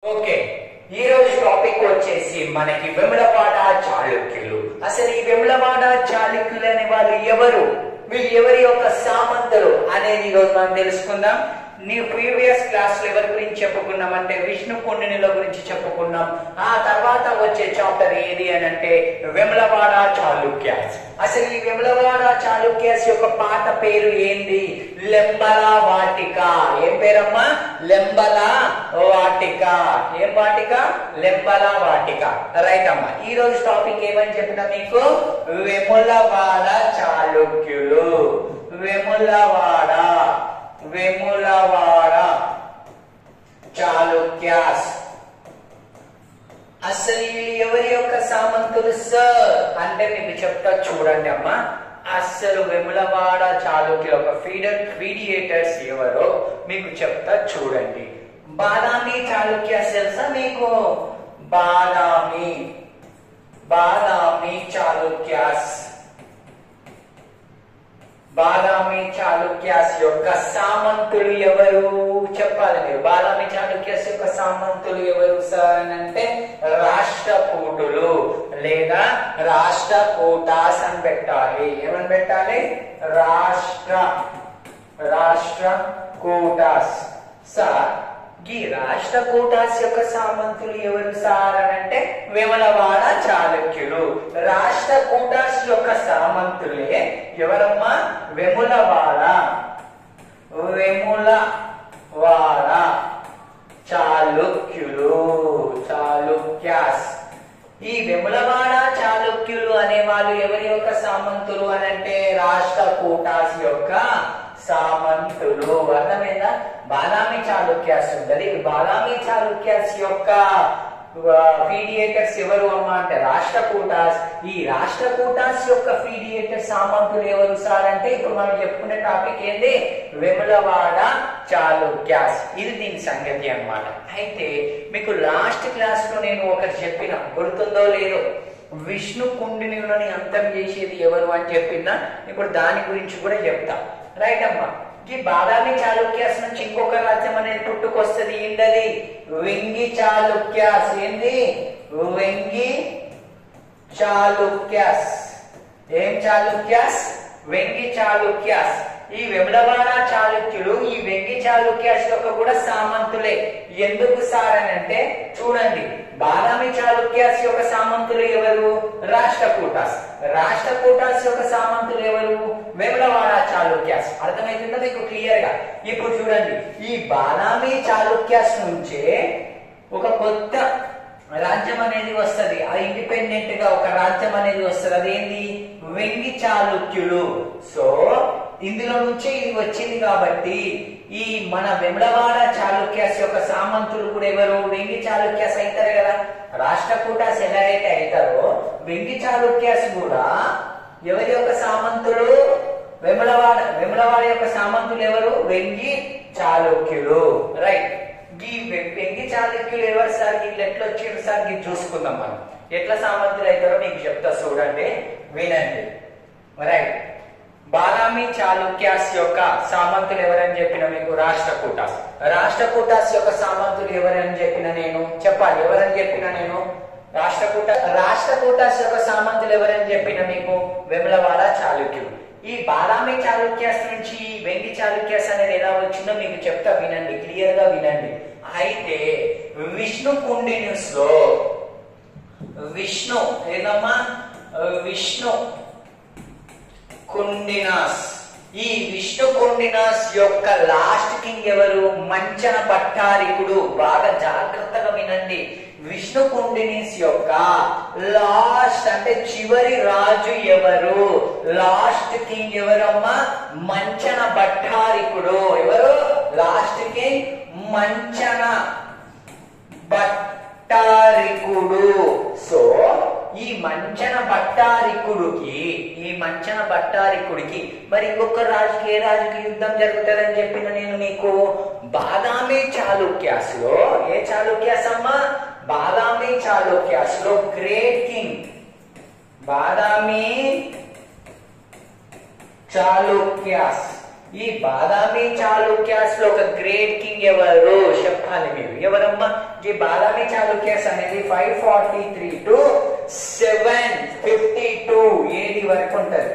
okay ఈ రోజు topic వచ్చేసి మనకి వెములవాడ చాళుక్యులు అసలు ఈ వెములవాడ చాళుక్యులు అనే వాళ్ళు ఎవరు వీళ్ళు ఎవరి యొక్క సామంతులు అనేది ఈ రోజు మనం తెలుసుకుందాం నీ ప్రీవియస్ క్లాస్ లో ఎవరి గురించి చెప్పుకున్నాం అంటే విష్ణు కుండినిల గురించి చెప్పుకున్నాం ఆ తర్వాత వచ్చే చాప్టర్ ఏది అని అంటే వెములవాడ చాళుక్యాస్ అసలు ఈ వెములవాడ చాళుక్యాస్ యొక్క పాట పేరు ఏంది లెంబల వాటిక ఏం పేరమ్మా లెంబల వాటిక ఏం వాటిక లెంబల వాటిక రైట్ అమ్మా ఈ రోజు టాపిక్ ఏమని చెప్పిన మీకు వెములవాడ చాళుక్యులు వెములవాడ వెములవాడ చాళుక్యాస్ అసలు వీళ్ళు ఎవరి యొక్క సామంతులు సార్ అంటే మీకు చెప్తా చూడండి అమ్మా అసలు వెములవాడ చాళుక్యుల యొక్క ఫీడర్ ఫీడియేటర్స్ ఎవరో మీకు చెప్తా చూడండి బాదామి చాళుక్య తెలుసా మీకు బాదామి బాదామి చాళుక్యాస్ బాదామి చాళుక్యాస్ యొక్క సామంతులు ఎవరు చెప్పాలి మీరు బాదామి చాళుక్యాస్ యొక్క సామంతులు ఎవరు సార్ అని అంటే రాష్ట్రకూటులు లేదా రాష్ట్రకూటాస్ అని పెట్టాలి ఏమని పెట్టాలి రాష్ట్ర రాష్ట్ర కూటాస్ సార్ ఈ రాష్ట్ర కూటాస్ యొక్క సామంతులు ఎవరు సార్ అని అంటే విమలవాడ చాళుక్యులు రాష్ట్ర కూటాస్ యొక్క సామంతులే ఎవరమ్మా వెములవాడ వెములవాడ చాళుక్యులు చాళుక్యాస్ ఈ వెములవాడ చాళుక్యులు అనే వాళ్ళు ఎవరి యొక్క సామంతులు అని అంటే రాష్ట్ర కూటాస్ యొక్క సామంతులు అర్థమైందా బాదామి చాళుక్యాస్ ఉంటది ఈ బాదామి చాళుక్యాస్ యొక్క ఫీడియేటర్స్ ఎవరు అమ్మా అంటే రాష్ట్రకూటాస్ ఈ రాష్ట్రకూటాస్ యొక్క ఫీడియేటర్ సామంతులు ఎవరు సార్ అంటే ఇప్పుడు మనం చెప్పుకునే టాపిక్ ఏంది వెములవాడ చాళుక్యాస్ ఇది దీని సంగతి అన్నమాట అయితే మీకు లాస్ట్ క్లాస్ లో నేను ఒకటి చెప్పిన గుర్తుందో లేదో విష్ణు కుండిని అంతం చేసేది ఎవరు అని చెప్పినా ఇప్పుడు దాని గురించి కూడా చెప్తా రైట్ అమ్మా ఈ బాదామి చాళుక్యాస్ నుంచి ఇంకొక రాజ్యం అనేది పుట్టుకొస్తుంది ఏంటది వెంగి చాళుక్యాస్ ఏంది వెంగి చాళుక్యాస్ ఏం చాళుక్యాస్ వెంగి చాళుక్యాస్ ఈ వెములవాడ చాళుక్యులు ఈ వెంగి చాళుక్యాస్ యొక్క కూడా సామంతులే ఎందుకు సార్ అని అంటే చూడండి బాదామి చాళుక్యాస్ యొక్క సామంతులు ఎవరు రాష్ట్రకూటాస్ రాష్ట్రకూటాస్ యొక్క సామంతులు ఎవరు వెములవాడ చాళుక్యాస్ అర్థమవుతుందా మీకు క్లియర్ గా ఇప్పుడు చూడండి ఈ బాదామి చాళుక్యాస్ నుంచే ఒక కొత్త రాజ్యం అనేది వస్తది ఆ ఇండిపెండెంట్ గా ఒక రాజ్యం అనేది వస్తది అదేంటి వెంగి చాళుక్యులు సో ఇందులో నుంచే ఇది వచ్చింది కాబట్టి ఈ మన వెములవాడ చాళుక్యాస్ యొక్క సామంతులు కూడా ఎవరు వెంగి చాళుక్యాస్ అవుతారు కదా రాష్ట్రకూటాస్ ఎలాగైతే అవుతారో వెంగి చాళుక్యాస్ కూడా ఎవరి యొక్క సామంతులు వెములవాడ వెములవాడ యొక్క సామంతులు ఎవరు వెంగి చాళుక్యులు రైట్ ఈ వెంగి చాళుక్యులు ఎవరు సార్ వీళ్ళు ఎట్లా వచ్చారు సార్ ఇది చూసుకుందాం మనం ఎట్లా సామంతులు అవుతారో మీకు చెప్తా చూడండి వినండి రైట్ బాలామి చాళుక్యాస్ యొక్క సామంతులు ఎవరని చెప్పిన మీకు రాష్ట్రకూటాస్ రాష్ట్రకూటాస్ యొక్క సామంతులు ఎవరని చెప్పిన నేను చెప్పాలి ఎవరని చెప్పిన నేను రాష్ట్రకూట రాష్ట్రకూటాస్ యొక్క సామంతులు ఎవరని చెప్పిన మీకు వెములవాడ చాళుక్యులు ఈ బాలామి చాళుక్యాస్ నుంచి వెంగి చాళుక్యాస్ అనేది ఎలా వచ్చిందో మీకు చెప్తా వినండి క్లియర్ గా వినండి అయితే విష్ణు కుండిన్యూస్ లో విష్ణు ఏదమ్మా విష్ణు కుండినాస్ ఈ విష్ణు కుండినాస్ యొక్క లాస్ట్ కింగ్ ఎవరు మంచన పట్టారికుడు బాగా జాగ్రత్తగా వినండి విష్ణు కుండినిస్ యొక్క లాస్ట్ అంటే చివరి రాజు ఎవరు లాస్ట్ కింగ్ ఎవరమ్మా మంచన భట్టారికుడు ఎవరు లాస్ట్ కింగ్ మంచన భట్టారికుడు సో ఈ మంచన భట్టారికుడికి ఈ మంచన భట్టారికుడికి మరి ఇంకొక రాజుకి ఏ రాజుకి యుద్ధం జరుగుతుందని చెప్పిన నేను మీకు బాదామి చాళుక్యాస్ లో ఏ చాళుక్యాస్ అమ్మా బాదామి చాళుక్యాస్ లో గ్రేట్ కింగ్ బాదామి చాళుక్యాస్ ఈ బాదామి చాళుక్యాస్ లో ఒక గ్రేట్ కింగ్ ఎవరు చెప్పాలి మీరు ఎవరమ్మా ఈ బాదామి చాళుక్యాస్ అనేది five forty three to seven fifty two AD వరకు ఉంటది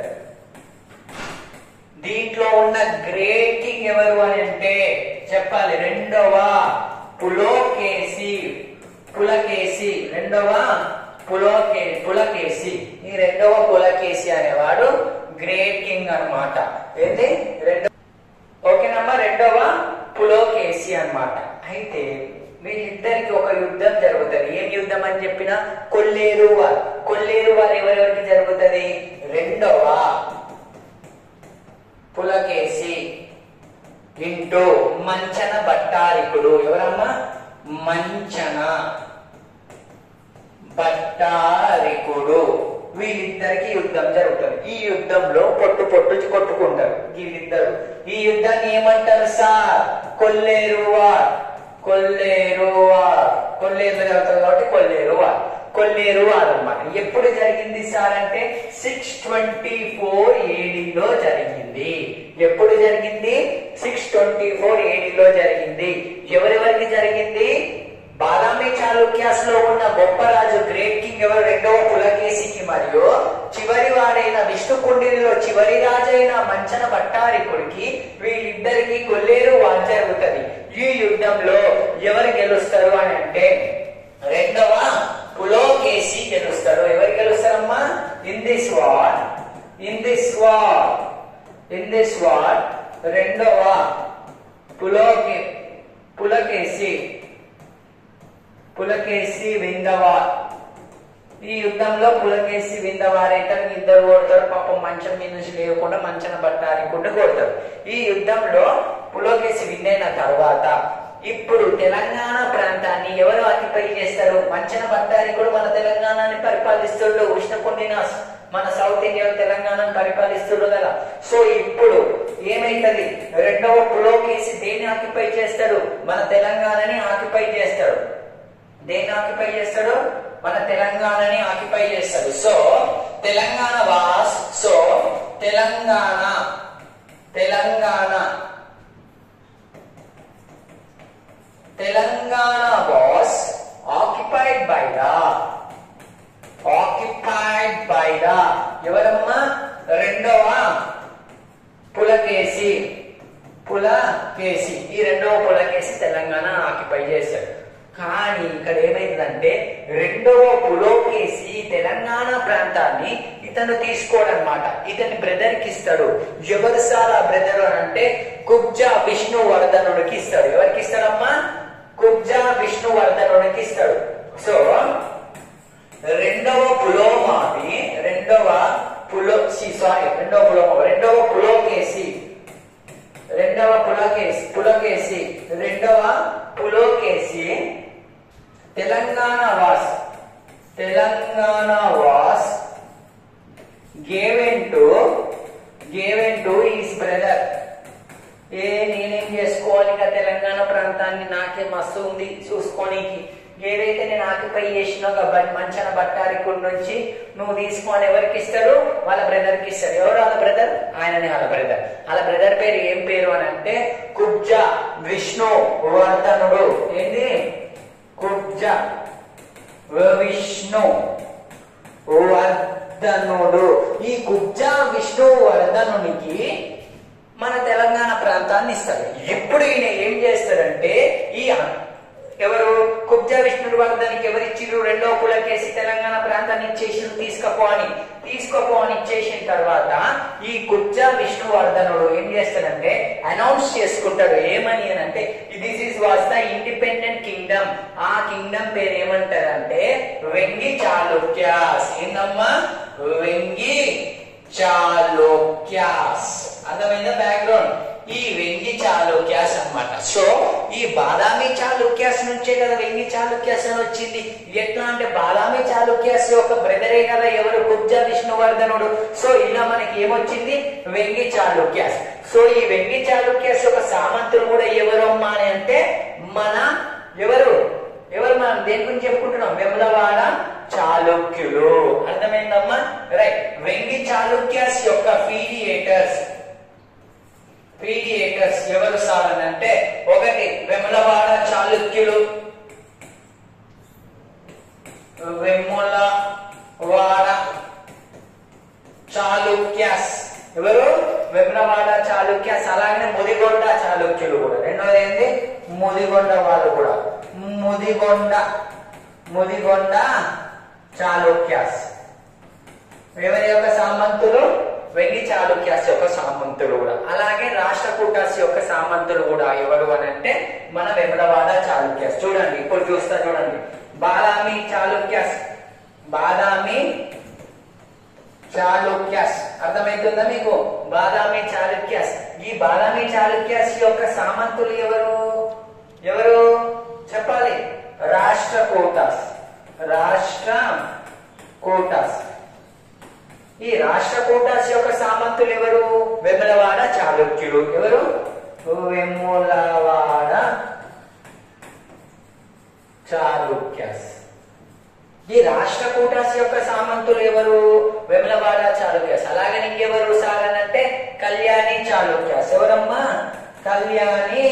దీంట్లో ఉన్న గ్రేట్ కింగ్ ఎవరు అని అంటే చెప్పాలి రెండవ పులోకేసి పులకేసి రెండవ పులోకే పులకేసి ఈ రెండవ పులకేసి అనేవాడు గ్రేట్ కింగ్ అన్నమాట ఏంటి రెండవ ఓకేనమ్మా రెండవ పులోకేసి అన్నమాట అయితే వీళ్ళిద్దరికి ఒక యుద్ధం జరుగుతుంది ఏం యుద్ధం అని చెప్పిన కొల్లేరు వార్ కొల్లేరు వారు ఎవరెవరికి జరుగుతుంది రెండవ పులకేసి ఇంటూ మంచన బట్టారికుడు ఎవరమ్మా మంచన బట్టారికుడు వీళ్ళిద్దరికి యుద్ధం జరుగుతుంది ఈ యుద్ధంలో పొట్టు పొట్టు కొట్టుకుంటారు వీళ్ళిద్దరు ఈ యుద్ధాన్ని ఏమంటారు sir Kolleru war Kolleru war Kolleru జరుగుతుంది కాబట్టి కొల్లేరు వార్ కొల్లేరు వార్ అన్నమాట ఎప్పుడు జరిగింది సార్ అంటే సిక్స్ ట్వంటీ ఫోర్ ఏడీలో జరిగింది ఎప్పుడు జరిగింది సిక్స్ ట్వంటీ ఫోర్ ఏడీలో జరిగింది ఎవరెవరికి జరిగింది బాదామి చాళుక్యాస్ లో ఉన్న గొప్ప రాజు గ్రేట్ కింగ్ ఎవరు రెండవ పులకేసికి మరియు చివరి వాడైన విష్ణుకుండిలో చివరి రాజైన మంచన భట్టారికుడికి వీళ్ళిద్దరికి కొల్లేరు వార్ జరుగుతుంది ఈ యుద్ధంలో ఎవరు గెలుస్తారు అని అంటే రెండవ పులోకేసి గెలుస్తాడు ఎవరు గెలుస్తారమ్మా in this war in this war in this war రెండవ పులోకే పులకేసి పులకేసి విందవార్ ఈ యుద్ధంలో పులకేసి విందవారైతారు ఇద్దరు కొడతారు పాపం మంచం మీద నుంచి లేకుండా మంచన పట్టారికుండా కొడతారు ఈ యుద్ధంలో పులకేసి విన్నైన తర్వాత ఇప్పుడు తెలంగాణ ప్రాంతాన్ని ఎవరు ఆక్యుపై చేస్తారు మంచన భట్టారికుడు మన తెలంగాణని పరిపాలిస్తుండు ఉష్ణకుండిన మన సౌత్ ఇండియా తెలంగాణను పరిపాలిస్తుండు కదా సో ఇప్పుడు ఏమైతది రెండవ పులోకేసి దేన్ని ఆక్యుపై చేస్తాడు మన తెలంగాణని ఆక్యుపై చేస్తాడు దేన్ని ఆక్యుపై చేస్తాడు మన తెలంగాణని ఆక్యుపై చేస్తాడు so Telangana was so Telangana Telangana Telangana was occupied by the occupied by the ఎవరమ్మా రెండవ పులకేసి పులకేసి ఈ రెండవ పులకేసి తెలంగాణ ఆక్యుపై చేశాడు కానీ ఇక్కడ ఏమైందంటే రెండవ పులోకేసి తెలంగాణ ప్రాంతాన్ని ఇతను తీసుకోడనమాట ఇతని బ్రదర్ కి ఇస్తాడు ఎవరు సార్ ఆ బ్రదర్ అని అంటే కుబ్జా విష్ణువర్ధనుడికి ఇస్తాడు ఎవరికి ఇస్తాడమ్మా కుబ్జా విష్ణువర్ధనుడికి ఇస్తాడు సో రెండవ పులోమావి రెండవ పులో సారీ రెండవ పులోమ రెండవ పులోకేసి రెండవ పులకేసి పులకేసి రెండవ Pulakeshi Telangana was Telangana was given to given to his brother ఏ నేనేం చేసుకోవాలి ఇక తెలంగాణ ప్రాంతాన్ని నాకే మస్తు ఉంది చూసుకోనికి ఏదైతే నేను ఆక్యుపై చేసిన ఒక బ- మంచన బట్టారికుడి నుంచి నువ్వు తీసుకొని ఎవరికి ఇస్తాడు వాళ్ళ బ్రదర్ కి ఇస్తాడు ఎవరు వాళ్ళ బ్రదర్ ఆయననే వాళ్ళ బ్రదర్ వాళ్ళ బ్రదర్ పేరు ఏం పేరు అని అంటే కుబ్జ విష్ణు వర్ధనుడు ఏంది కుబ్జ విష్ణు వర్ధనుడు ఈ కుబ్జ విష్ణు వర్ధనునికి మన తెలంగాణ ప్రాంతాన్ని ఇస్తాడు ఎప్పుడు ఈయన ఏం చేస్తాడంటే ఈ ఎవరు కుబ్జ విష్ణువర్ధనికి ఎవరిచ్చిరు రెండో కులకేసి తెలంగాణ ప్రాంతాన్ని ఇచ్చేసి తీసుకపో అని తీసుకోపో అని ఇచ్చేసిన తర్వాత ఈ కుబ్జ విష్ణువర్ధనుడు ఏం చేస్తాడంటే అనౌన్స్ చేసుకుంటాడు ఏమని అని అంటే this is was the independent kingdom ఆ కింగ్డమ్ పేరు ఏమంటారంటే వెంగి చాళుక్యాస్ ఏందమ్మా వెంగి చాళుక్యాస్ అర్థమైందా బ్యాక్గ్రౌండ్ ఈ వెంగి చాళుక్యాస్ అన్నమాట సో ఈ బాదామి చాళుక్యాస్ నుంచే కదా వెంగి చాళుక్యాస్ అని వచ్చింది ఎట్లా అంటే బాదామి చాళుక్యాస్ యొక్క బ్రదరే కదా ఎవరు కుబ్జ విష్ణువర్ధనుడు సో ఇలా మనకి ఏమొచ్చింది వెంగి చాళుక్యాస్ సో ఈ వెంగి చాళుక్యాస్ యొక్క సామంతులు కూడా ఎవరు అమ్మా అని అంటే మన ఎవరు ఎవరు మనం దేని గురించి చెప్పుకుంటున్నాం వెములవాడ చాళుక్యులు అర్థమైందమ్మా రైట్ వెంగి చాళుక్యాస్ యొక్క ఫీలియేటర్స్ పీడియేటర్స్ ఎవరు సార్ అని అంటే ఒకటి వెమలవాడ చాళుక్యులు వెములవాడ చాళుక్యాస్ ఎవరు వెములవాడ చాళుక్యాస్ అలాగే ముదిగొండ చాళుక్యులు కూడా రెండోది ఏంది ముదిగొండ వాళ్ళు కూడా ముదిగొండ ముదిగొండ చాళుక్యాస్ ఎవరి యొక్క సామంతులు వెండి చాళుక్యాస్ యొక్క సామంతులు కూడా అలాగే రాష్ట్రకూటాస్ యొక్క సామంతులు కూడా ఎవరు అని అంటే మన వెములవాడ చాళుక్యాస్ చూడండి ఇప్పుడు చూస్తా చూడండి బాదామి చాళుక్యాస్ బాదామి చాళుక్యాస్ అర్థమవుతుందా మీకు బాదామి చాళుక్యాస్ ఈ బాదామి చాళుక్యాస్ యొక్క సామంతులు ఎవరు ఎవరు చెప్పాలి రాష్ట్ర కోటాస్ రాష్ట్ర కోటాస్ ఈ రాష్ట్ర కోటాస్ యొక్క సామంతులు ఎవరు వెములవాడ చాళుక్యులు ఎవరు వెములవాడ చాళుక్యాస్ ఈ రాష్ట్ర కూటాస్ యొక్క సామంతులు ఎవరు వెమలవాడ చాళుక్యాస్ అలాగే ఇంకెవరు సార్ అని అంటే కళ్యాణి చాళుక్యాస్ ఎవరమ్మా కళ్యాణి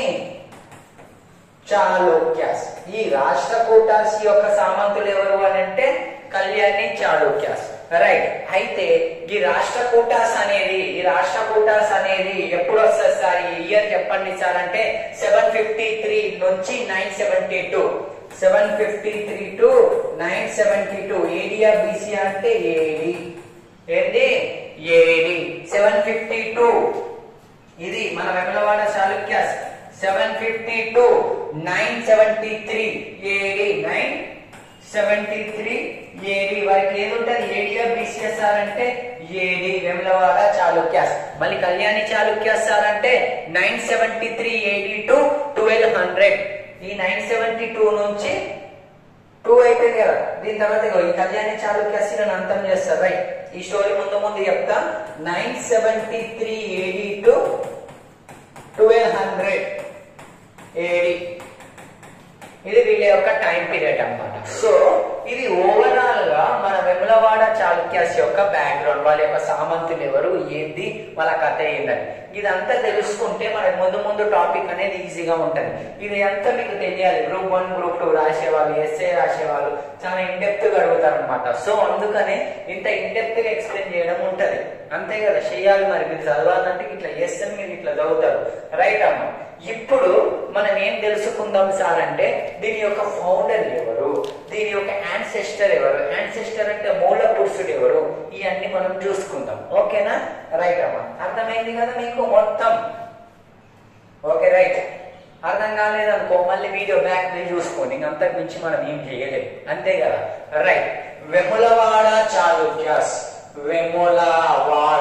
చాళుక్యాస్ ఈ రాష్ట్ర కూటాస్ యొక్క సామంతులు ఎవరు అని అంటే కళ్యాణి చాళుక్యాస్ రైట్ అయితే ఈ రాష్ట్ర కూటాస్ అనేది ఈ రాష్ట్ర కూటాస్ అనేది ఎప్పుడు వస్తుంది సార్ ఈ ఇయర్ చెప్పండి సార్ అంటే సెవెన్ ఫిఫ్టీ త్రీ నుంచి nine seventy two seven fifty three to nine seventy two ఏడియా బీసీ అంటే ఏడి ఏంటి ఏడి సెవెన్ ఫిఫ్టీ టూ ఇది మన Vemulavada Chalukyas seven fifty two nine seventy three AD nine seventy three AD వారికి ఏదుంటది ఏడియా బీసీఎస్ఆర్ అంటే ఏడి వెమలవాడ చాళుక్యాస్ మళ్ళీ కళ్యాణి చాళుక్యాస్ సార్ అంటే nine seventy three AD to twelve hundred ఈ నైన్ సెవెంటీ టూ నుంచి టూ అయిపోయింది కదా దీని తర్వాత ఇగో ఈ కళ్యాణి చాళుక్యాస్ నన్ను అంతం చేస్తారు రైట్ ఈ స్టోరీ ముందు ముందు చెప్తా nine seventy three AD to twelve hundred AD ఇది వీళ్ళ యొక్క టైం పీరియడ్ అన్నమాట సో ఇది ఓవరాల్ గా మన వెములవాడ చాళుక్యాస్ యొక్క బ్యాక్గ్రౌండ్ వాళ్ళ యొక్క సామంతులు ఎవరు ఏంది వాళ్ళ కథ ఏందని ఇదంతా తెలుసుకుంటే మనకు ముందు ముందు టాపిక్ అనేది ఈజీగా ఉంటది ఇది అంతా మీకు తెలియాలి గ్రూప్ వన్ గ్రూప్ టూ రాసేవాళ్ళు ఎస్ఏ రాసేవాళ్ళు చాలా ఇండెప్త్ గా అడుగుతారు అనమాట సో అందుకనే ఇంత ఇండెప్త్ గా ఎక్స్ప్లెయిన్ చేయడం ఉంటది అంతే కదా చేయాలి మరి మీరు చదవాలంటే ఇట్లా చేస్తే మీరు ఇట్లా చదువుతారు రైట్ అమ్మ ఇప్పుడు మనం ఏం తెలుసుకుందాం సార్ అంటే దీని యొక్క ఫౌండర్ ఎవరు దీని యొక్క యాన్సెస్టర్ ఎవరు యాన్సెస్టర్ అంటే మూల పురుషుడు ఎవరు ఇవన్నీ మనం చూసుకుందాం ఓకేనా రైట్ అమ్మా అర్థమైంది కదా మీకు మొత్తం ఓకే రైట్ అర్థం కాలేదనుకో మళ్ళీ వీడియో బ్యాక్ వెళ్ళి చూసుకోండి ఇంకంతకు మించి మనం ఏం చేయలేము అంతే కదా రైట్ వెములవాడ చాళుక్యాస్ వెములవాడ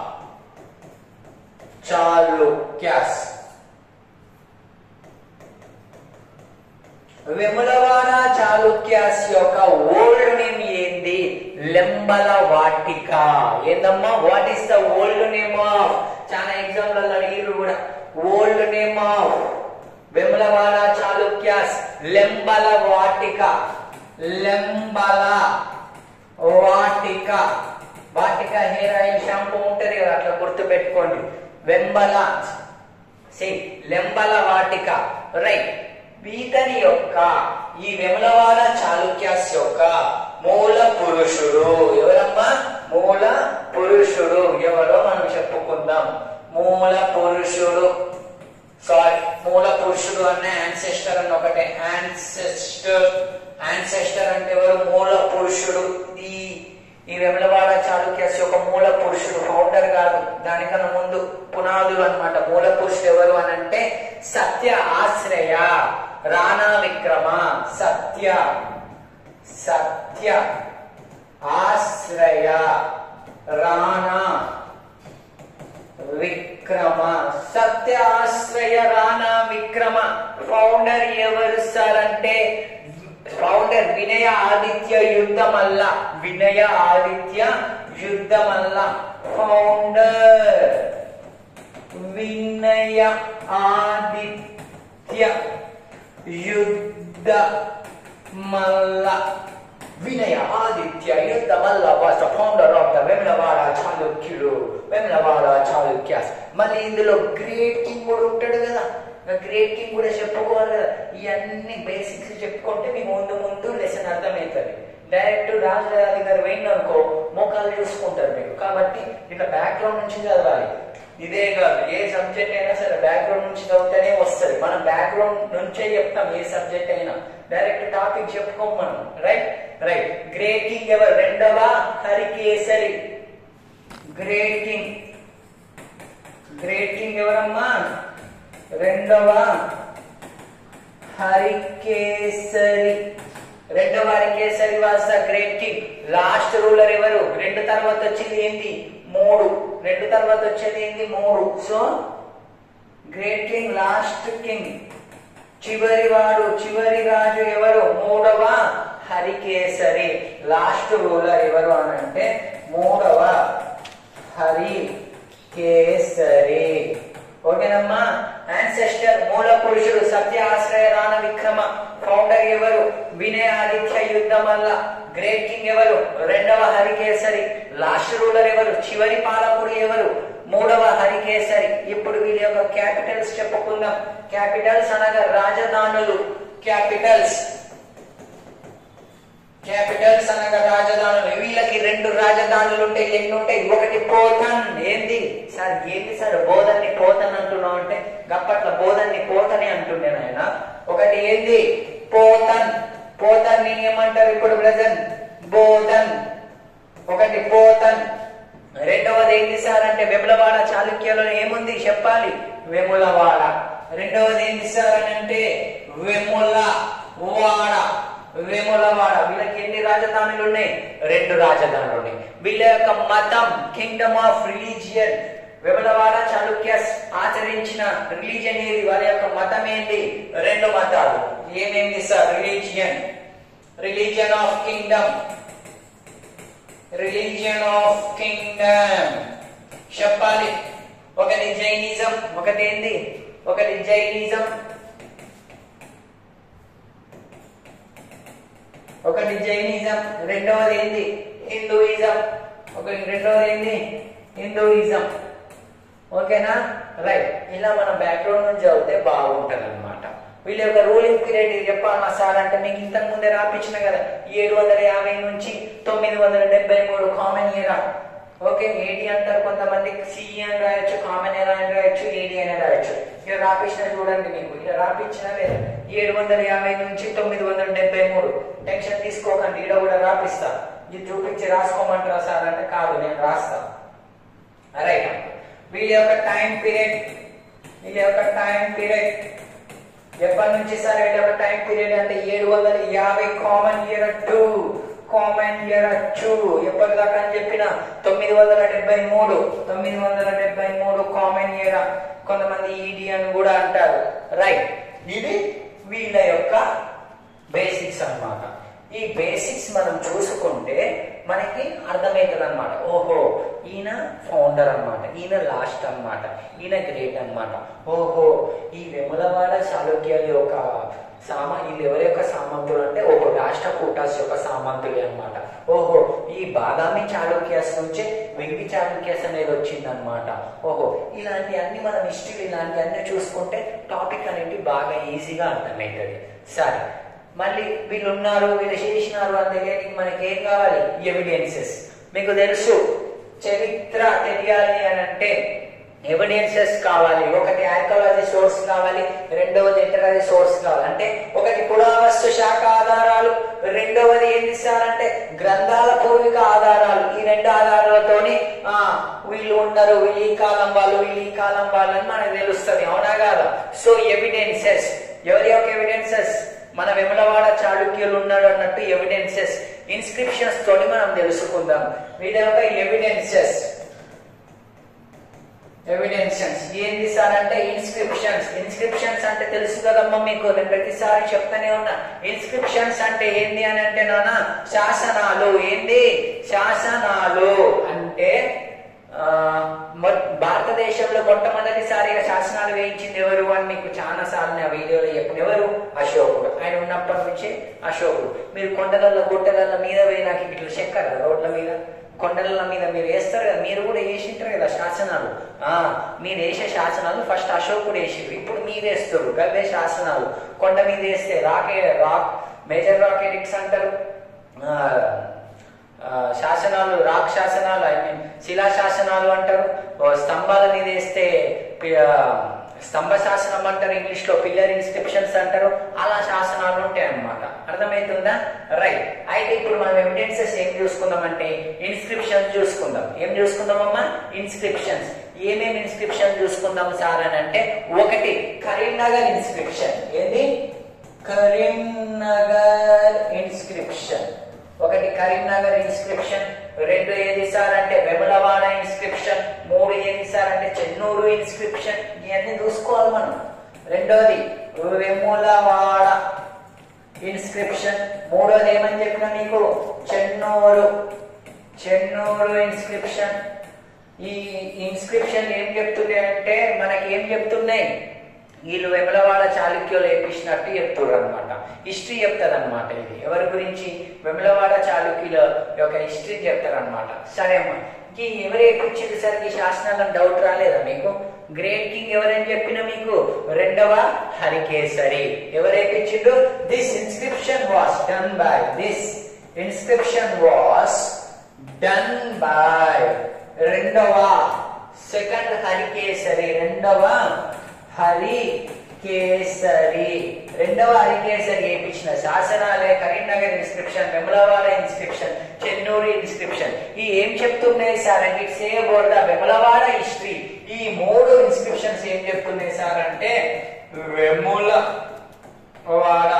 చాళుక్యాస్ వెములవాడ చాళుక్యాస్ యొక్క ఓల్డ్ నేమ్ ఏంది లెంబల వాటిక ఏందమ్మా what is the old name of చాలా ఎగ్జాంపుల్ అడిగిరు కూడా old name of Vemulavada Chalukyas Lembulavatika లెంబల వాటిక వాటిక హెయిర్ ఆయిల్ షాంపూ ఉంటది కదా అట్లా గుర్తు పెట్టుకోండి వెంబల సి లెంబల వాటిక రైట్ ఈతని యొక్క ఈ వెములవాడ చాళుక్యాస్ యొక్క మూల పురుషుడు ఎవరమ్మా మూల పురుషుడు ఎవరో మనం చెప్పుకుందాం మూల పురుషుడు సారీ మూల పురుషుడు అన్న యాన్సెస్టర్ అని ఒకటే యాన్సెస్టర్ యాన్సెస్టర్ అంటే ఎవరు మూల పురుషుడు ఈ ఈ వెమలవాడ చాళుక్యాస్ యొక్క మూల పురుషుడు ఫౌండర్ కాదు దానికన్నా ముందు పునాదులు అన్నమాట మూల పురుషుడు ఎవరు అని అంటే సత్య ఆశ్రయ రాణా విక్రమ సత్య సత్య ఆశ్రయ రాణా విక్రమ సత్య ఆశ్రయ రాణా విక్రమ ఫౌండర్ ఎవరు సార్ అంటే ఫౌండర్ వినయ ఆదిత్య యుద్ధమల్ల వినయ ఆదిత్య యుద్ధమల్ల ఫౌండర్ వినయ ఆదిత్య యుద్ధ మల్ల వినయ Aditya Yuddha Malla was the founder of the Vemulavada చాళుక్యులు వెమ్లవాడ చాళుక్యాస్ మళ్ళీ ఇందులో గ్రేట్ కింగ్ కూడా ఉంటాడు కదా గ్రేట్ కింగ్ కూడా చెప్పుకోవాలి కదా ఇవన్నీ బేసిక్స్ చెప్పుకుంటే మీకు ముందు ముందు లెసన్ అర్థమవుతుంది డైరెక్ట్ రాజధాని గారు పోయింది అనుకో మోకాలు చూసుకుంటారు మీరు కాబట్టి ఇట్లా బ్యాక్గ్రౌండ్ నుంచి చదవాలి ఇదే కాదు ఏ సబ్జెక్ట్ అయినా సరే బ్యాక్గ్రౌండ్ నుంచి చదివితేనే వస్తుంది మనం బ్యాక్గ్రౌండ్ నుంచే చెప్తాం ఏ సబ్జెక్ట్ అయినా డైరెక్ట్ టాపిక్ చెప్పుకోం మనం రైట్ రైట్ గ్రేట్ కింగ్ ఎవరు రెండవ Harikesari great king great king ఎవరమ్మా రెండవ హరికేసరి రెండవ Harikesari was the great king last ruler ఎవరు రెండు తర్వాత వచ్చేది ఏంటి మూడు రెండు తర్వాత వచ్చేది ఏంటి మూడు so great king last king చివరి వాడు చివరి రాజు ఎవరు మూడవ హరికేసరి లాస్ట్ రూలర్ ఎవరు అని అంటే మూడవ హరి కేసరి ఓకేనమ్మా యాన్సెస్టర్ మూల పురుషుడు సత్య ఆశ్రయ రాణ విక్రమ ఫౌండర్ ఎవరు వినయ ఆదిత్య యుద్ధం వల్ల గ్రేట్ కింగ్ ఎవరు రెండవ హరికేసరి లాస్ట్ రూలర్ ఎవరు చివరి పాలకుడు ఎవరు మూడవ హరికేసరి ఇప్పుడు వీళ్ళ యొక్క క్యాపిటల్స్ చెప్పుకుందాం క్యాపిటల్స్ అనగా రాజధానులు క్యాపిటల్స్ క్యాపిటల్స్ అనగా రాజధానులు వీళ్ళకి రెండు రాజధానులు ఉంటాయి ఎన్ని ఉంటాయి ఒకటి పోతన్ ఏంది సార్ ఏంది సార్ బోధన్ని పోతన్ అంటున్నావు అంటే గప్పట్ల బోధన్ని పోతని అంటుండే నాయన ఒకటి ఏంది పోతన్ పోతన్ ని ఏమంటారు ఇప్పుడు ప్రజెంట్ బోధన్ ఒకటి పోతన్ రెండవది ఏంటి సార్ అంటే వెములవాడ చాళుక్యలో ఏముంది చెప్పాలి వెములవాడ రెండవది ఏంటి సార్ అని అంటే వెముల వాడ వేములవాడ వీళ్ళకి ఎన్ని రాజధానులు ఉన్నాయి రెండు రాజధానులు ఉన్నాయి వీళ్ళ యొక్క మతం kingdom of religion Vemulavada Chalukyas ఆచరించిన రిలీజియన్ ఏది వాళ్ళ యొక్క మతం ఏంటి రెండు మతాలు ఏమేమి sir religion religion of kingdom religion of kingdom చెప్పాలి ఒకటి జైనిజం ఒకటి ఏంది ఒకటి జైనిజం ఒకటి జైనిజం రెండవది ఏంది హిందూయిజం ఒకటి రెండవది ఏంది హిందూయిజం ఓకేనా రైట్ ఇలా మన బ్యాక్గ్రౌండ్ నుంచి చదివితే బాగుంటది అనమాట వీళ్ళ యొక్క రూలింగ్ పీరియడ్ ఇది చెప్పాలన్నా సార్ అంటే మీకు ఇంతకు ముందే రాపించిన కదా ఏడు వందల యాభై నుంచి తొమ్మిది వందల డెబ్బై మూడు కామన్ ఇయరా ఓకే ఏడి అంటారు కొంతమంది సిఈ అని రాయొచ్చు కామన్ ఎరా అని రాయొచ్చు ఏడి అని రాయొచ్చు ఇక్కడ రాపించిన చూడండి మీకు ఇక్కడ రాపించిన లేదా ఏడు వందల యాభై నుంచి తొమ్మిది వందల డెబ్బై మూడు టెన్షన్ తీసుకోకండి ఇక్కడ కూడా రాపిస్తా ఇది చూపించి రాసుకోమంటారా సార్ అంటే కాదు నేను రాస్తా రైట్ వీళ్ళ యొక్క టైం పీరియడ్ వీళ్ళ యొక్క టైం పీరియడ్ ఎప్పటి నుంచి సార్ వీళ్ళ యొక్క టైం పీరియడ్ అంటే ఏడు వందల యాభై common year to common year to ఎప్పటిదాకా అని చెప్పిన తొమ్మిది వందల డెబ్బై మూడు తొమ్మిది వందల డెబ్బై మూడు కామన్ ఇయర్ కొంతమంది ఈడి అని కూడా అంటారు రైట్ ఇది వీళ్ళ యొక్క బేసిక్స్ అన్నమాట ఈ బేసిక్స్ మనం చూసుకుంటే మనకి అర్థమవుతుంది అనమాట ఓహో ఈయన ఫౌండర్ అన్నమాట ఈయన లాస్ట్ అన్నమాట ఈయన గ్రేట్ అన్నమాట ఓహో ఈ వెములవాడ చాళుక్యాల యొక్క సామ వీళ్ళు ఎవరి యొక్క సామంతులు అంటే ఓహో రాష్ట్ర కూటాస్ యొక్క సామంతులే అన్నమాట ఓహో ఈ బాదామి చాళుక్యాస్ నుంచే వెంగి చాళుక్యాస్ అనేది వచ్చిందనమాట ఓహో ఇలాంటి అన్ని మనం హిస్టరీ ఇలాంటి అన్ని చూసుకుంటే టాపిక్ అనేది బాగా ఈజీగా అర్థమవుతుంది సరే మళ్ళీ వీళ్ళు ఉన్నారు వీళ్ళు చేసినారు అని దగ్గరికి మనకి ఏం కావాలి ఎవిడెన్సెస్ మీకు తెలుసు చరిత్ర తెలియాలి అని అంటే ఎవిడెన్సెస్ కావాలి ఒకటి ఆర్కాలజీ సోర్స్ కావాలి రెండవది లిటరరీ సోర్స్ కావాలి అంటే ఒకటి పురావస్తు శాఖ ఆధారాలు రెండవది ఏంటి సార్ అంటే గ్రంథాల పూర్విక ఆధారాలు ఈ రెండు ఆధారాలతోని ఆ వీళ్ళు ఉన్నారు వీళ్ళు ఈ కాలం వాళ్ళు వీళ్ళు ఈ కాలం వాళ్ళు అని మనకు తెలుస్తుంది అవునా కాదా సో ఎవిడెన్సెస్ ఎవరి యొక్క ఎవిడెన్సెస్ మన వెములవాడ చాళుక్యులు ఉన్నాడు అన్నట్టు ఎవిడెన్సెస్ ఇన్స్క్రిప్షన్స్ తోటి మనం తెలుసుకుందాం వీళ్ళ యొక్క ఎవిడెన్సెస్ ఎవిడెన్షన్స్ ఏంది సార్ అంటే ఇన్స్క్రిప్షన్స్ ఇన్స్క్రిప్షన్స్ అంటే తెలుసు కదమ్మా మీకు నేను ప్రతిసారి చెప్తానే ఉన్నా ఇన్స్క్రిప్షన్స్ అంటే ఏంది అని అంటే నాన్న శాసనాలు ఏంది శాసనాలు అంటే ఆ, మొ- భారతదేశంలో మొట్టమొదటిసారిగా శాసనాలు వేయించింది ఎవరు అని మీకు చాలా సార్లు ఆ వీడియోలో చెప్పిన ఎవరు అశోకుడు ఆయన ఉన్నప్పటి నుంచి అశోకుడు మీరు కొండలలో గుట్టల మీద పోయి నాకు ఇట్లా చెక్కరా రోడ్ల మీద కొండల మీద మీరు వేస్తారు కదా మీరు కూడా వేసింటారు కదా శాసనాలు ఆ మీరు వేసే శాసనాలు ఫస్ట్ అశోకుడు వేసిరు ఇప్పుడు మీరు వేస్తారు గవే శాసనాలు కొండ మీద వేస్తే రాకే రాక్ మేజర్ రాకెటిక్స్ అంటారు ఆ, ఆ, శాసనాలు రాక్ శాసనాలు ఐ మీన్ శిలా శాసనాలు అంటారు ఓ స్తంభాల మీద వేస్తే పి- ఆ, స్తంభ శాసనం అంటారు ఇంగ్లీష్ లో పిల్లర్ ఇన్స్క్రిప్షన్స్ అంటారు అలా శాసనాలు ఉంటాయి అన్నమాట అర్థమవుతుందా రైట్ అయితే ఇప్పుడు మనం ఎవిడెన్సెస్ ఏం చూసుకుందాం అంటే ఇన్స్క్రిప్షన్ చూసుకుందాం ఏం చూసుకుందామమ్మా ఇన్స్క్రిప్షన్స్ ఏమేమి ఇన్స్క్రిప్షన్ చూసుకుందాం సార్ అని అంటే ఒకటి కరీంనగర్ ఇన్స్క్రిప్షన్ ఏంది కరీంనగర్ ఇన్స్క్రిప్షన్ ఒకటి కరీంనగర్ ఇన్స్క్రిప్షన్ రెండు ఏది సార్ అంటే వెములవాడ ఇన్స్క్రిప్షన్ మూడు ఏది సార్ అంటే చెన్నూరు ఇన్స్క్రిప్షన్ ఇవన్నీ చూసుకోవాలి మనం రెండోది వెములవాడ ఇన్స్క్రిప్షన్ మూడోది ఏమని చెప్పిన నీకు చెన్నూరు చెన్నూరు ఇన్స్క్రిప్షన్ ఈ ఇన్స్క్రిప్షన్ ఏం చెప్తుంది అంటే మనకి ఏం చెప్తున్నాయి వీళ్ళు వెమలవాడ చాళుక్యులు వేపించినట్టు చెప్తున్నారు అనమాట హిస్టరీ చెప్తారు అనమాట ఇది ఎవరి గురించి వెమలవాడ చాళుక్యుల యొక్క హిస్టరీ చెప్తారు అనమాట సరే అమ్మా ఈ ఎవరు వేపించింది సార్ ఈ శాసనాలను డౌట్ రాలేదా మీకు గ్రేట్ కింగ్ ఎవరని చెప్పిన మీకు రెండవ హరికేసరి ఎవరు వేపించిండు this inscription was done by this inscription was done by రెండవ సెకండ్ హరికేసరి రెండవ హరి కేసరి రెండవ హరికేసరి వేయించిన శాసనాలే Karimnagar inscription Vemulavada inscription Chennuru inscription ఈ ఏం చెప్తున్నాయి సార్ అంటే it's about Vemulavada history ఈ మూడు ఇన్స్క్రిప్షన్స్ ఏం చెప్తున్నాయి సార్ అంటే వెములవాడ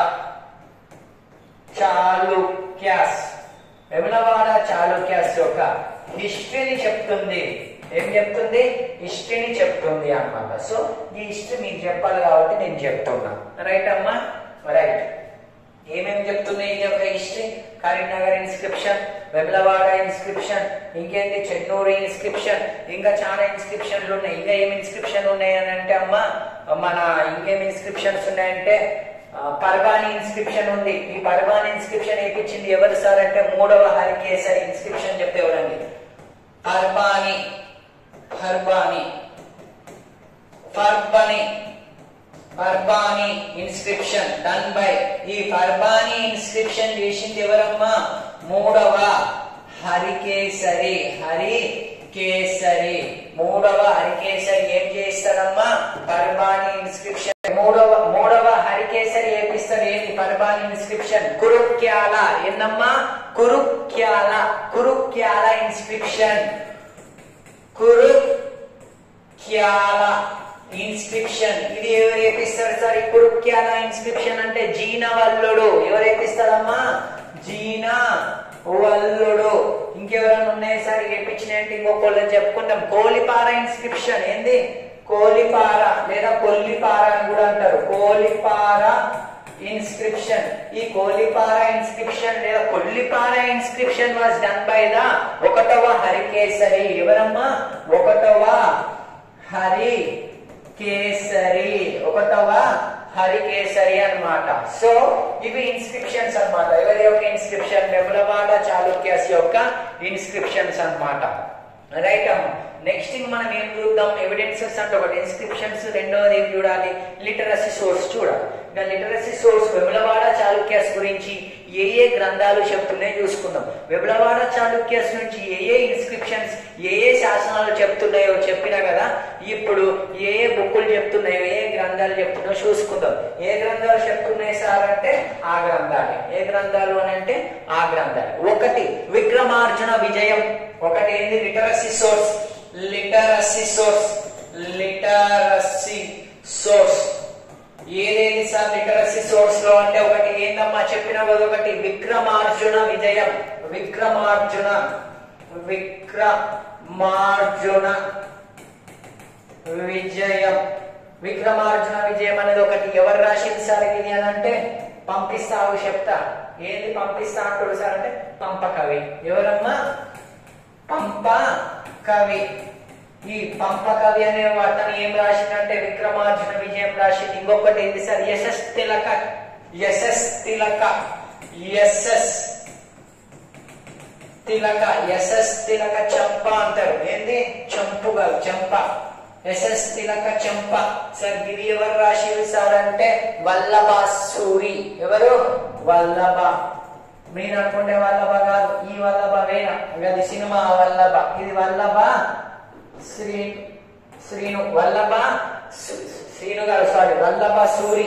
చాళుక్యాస్ వెములవాడ చాళుక్యాస్ యొక్క హిస్టరీని చెప్తుంది ఏం చెప్తుంది హిస్టరీని చెప్తుంది అన్నమాట సో ఈ హిస్టరీ మీకు చెప్పాలి కాబట్టి నేను చెప్తున్నా రైట్ అమ్మా రైట్ ఏమేమి చెప్తున్నాయి ఈ యొక్క history Karimnagar inscription Vemulavada inscription ఇంకేంటి చెన్నూరు ఇన్స్క్రిప్షన్ ఇంకా చాలా ఇన్స్క్రిప్షన్లు ఉన్నాయి ఇంకా ఏం ఇన్స్క్రిప్షన్ ఉన్నాయి అని అంటే అమ్మా మన ఇంకేం ఇన్స్క్రిప్షన్స్ ఉన్నాయంటే ఆ, పర్వాణి ఇన్స్క్రిప్షన్ ఉంది ఈ పర్వాణి ఇన్స్క్రిప్షన్ వేయించింది ఎవరు సార్ అంటే మూడవ హరికేసరి ఇన్స్క్రిప్షన్ చెప్తే ఎవరండి Parbhani Parbhani Parbhani Parbhani inscription done by ఈ పర్బాని ఇన్స్క్రిప్షన్ చేసింది ఎవరమ్మా మూడవ హరికేసరి హరి కేసరి మూడవ హరికేసరి ఏం చేస్తాడమ్మా పర్బాని ఇన్స్క్రిప్షన్ మూడవ మూడవ హరికేసరి ఏపిస్తాడు ఏంటి పర్బాని ఇన్స్క్రిప్షన్ కురుక్యాల ఏందమ్మా కురుక్యాల కురుక్యాల ఇన్స్క్రిప్షన్ కురు క్యాల ఇన్స్క్రిప్షన్ ఇది ఎవరు ఏపిస్తారు సార్ ఈ కురుక్యాల ఇన్స్క్రిప్షన్ అంటే జీన వల్లుడు ఎవరు ఏపిస్తారమ్మా జీన వల్లుడు ఇంకెవరైనా ఉన్నాయి సార్ ఏపించినాయి అంటే ఇంకొకళ్ళని చెప్పుకుందాం కోలిపార ఇన్స్క్రిప్షన్ ఏంది కోలిపార లేదా కొల్లిపార అని కూడా అంటారు కోలిపార ఇన్స్క్రిప్షన్ ఈ కోలిపార ఇన్స్క్రిప్షన్ లేదా Kollipara inscription was done by the ఒకటవ హరికేసరి ఎవరమ్మా ఒకటవ హరి కేసరి ఒకటవ హరి కేసరి అన్నమాట సో ఇవి ఇన్స్క్రిప్షన్స్ అన్నమాట ఎవరి యొక్క ఇన్స్క్రిప్షన్ వెములవాడ చాళుక్యాస్ యొక్క ఇన్స్క్రిప్షన్స్ అన్నమాట రైట్ అమ్మ నెక్స్ట్ మనం ఏం చూద్దాం ఎవిడెన్సెస్ అంటే ఒకటి ఇన్స్క్రిప్షన్స్ రెండవది ఏం చూడాలి లిటరసీ సోర్స్ చూడాలి ఇంకా లిటరసీ సోర్స్ వెములవాడ చాళుక్యాస్ గురించి ఏ ఏ గ్రంథాలు చెప్తున్నాయో చూసుకుందాం వెములవాడ చాళుక్యాస్ నుంచి ఏ ఏ ఇన్స్క్రిప్షన్స్ ఏ ఏ శాసనాలు చెప్తున్నాయో చెప్పినా కదా ఇప్పుడు ఏ ఏ బుక్కులు చెప్తున్నాయో ఏ ఏ గ్రంథాలు చెప్తున్నాయో చూసుకుందాం ఏ గ్రంథాలు చెప్తున్నాయి సార్ అంటే ఆ గ్రంథాలు ఏ గ్రంథాలు అని అంటే ఆ గ్రంథాలు ఒకటి విక్రమార్జున విజయం ఒకటి ఏంది literacy source literacy source literacy source ఏదేది సార్ లిటరసీ సోర్స్ లో అంటే ఒకటి ఏందమ్మా చెప్పిన కదా ఒకటి విక్రమార్జున విజయం విక్రమార్జున విక్రమార్జున విజయం విక్రమార్జున విజయం అనేది ఒకటి ఎవరు రాసింది సార్ ఇది అని అంటే పంపిస్తావు చెప్తా ఏది పంపిస్తా అంటాడు సార్ అంటే పంప కవి ఎవరమ్మా పంప కవి ఈ పంప కవి అనే అతను ఏం రాసిందంటే విక్రమార్జున విజయం రాసింది ఇంకొకటి ఏంటి సార్ యశస్ తిలక యశస్ తిలక యశస్ తిలక ఎస్ఎస్ తిలక చంప అంటారు ఏంది చంపుగా చంప ఎస్ఎస్ తిలక చంప సార్ గిరి ఎవరు రాసిరు సార్ అంటే వల్లభ సూరి ఎవరు వల్లభ మీరు అనుకునే వల్లభ కాదు ఈ వల్లభ వేణ అది సినిమా వల్లభ ఇది వల్లభ శ్రీ శ్రీను వల్లభ సు- శ్రీను గారు సారీ వల్లభ సూరి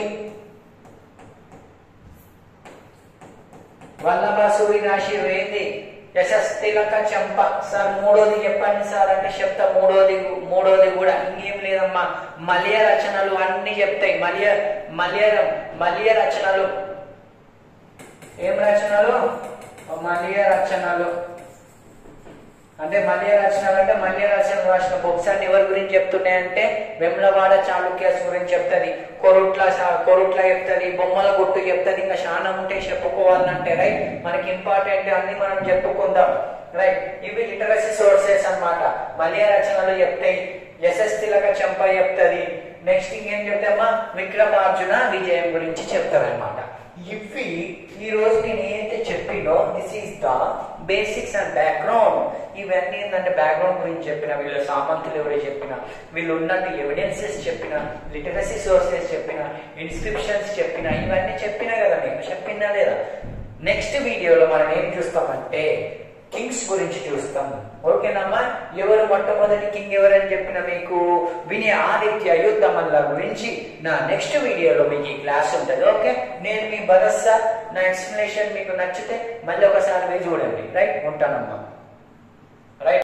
వల్లభ సూరి రాశి ఏంది యశస్తిలక చంప సార్ మూడోది చెప్పండి సార్ అంటే చెప్తా మూడోది మూడోది కూడా ఇంకేం లేదమ్మా మలియ రచనలు అన్ని చెప్తాయి మలియ మలియ మలియ రచనలు ఏం రచనలు మలియ రచనలు అంటే మల్య రచనలు అంటే మల్య రచనలు రాసిన బుక్స్ అన్ని ఎవరి గురించి చెప్తున్నాయంటే వెమ్లవాడ చాళుక్యాస్ గురించి చెప్తుంది కొరుట్ల సా- కొరుట్ల చెప్తుంది బొమ్మల గుట్టు చెప్తుంది ఇంకా చాలా ఉంటే చెప్పుకోవాలంటే రైట్ మనకి ఇంపార్టెంట్ అన్ని మనం చెప్పుకుందాం రైట్ ఇవి లిటరసీ సోర్సెస్ అన్నమాట మల్య రచనలు చెప్తాయి యశస్తిలక చంప చెప్తుంది నెక్స్ట్ ఇంకేం చెప్తామా విక్రమార్జున విజయం గురించి చెప్తారనమాట ఇవి ఈ రోజు నేను ఏంటంటే చెప్పినో this is the basics and background ఇవన్నీ ఏంటంటే బ్యాక్గ్రౌండ్ గురించి చెప్పిన వీళ్ళ సామంతులు ఎవరో చెప్పిన వీళ్ళు ఉన్నట్టు ఎవిడెన్సెస్ చెప్పిన లిటరసీ సోర్సెస్ చెప్పిన ఇన్స్క్రిప్షన్స్ చెప్పిన ఇవన్నీ చెప్పినా కదా నేను చెప్పినా లేదా నెక్స్ట్ వీడియోలో మనం ఏం చూస్తామంటే కింగ్స్ గురించి చూస్తాం ఓకేనమ్మా ఎవరు మొట్టమొదటి కింగ్ ఎవరని చెప్పిన మీకు విని ఆదిత్య యుద్ధమల్ల గురించి నా నెక్స్ట్ వీడియోలో మీకు ఈ క్లాస్ ఉంటుంది ఓకే నేను మీ భరత్ సార్ నా ఎక్స్ప్లెనేషన్ మీకు నచ్చితే మళ్ళీ ఒకసారి మీరు చూడండి రైట్ ఉంటానమ్మా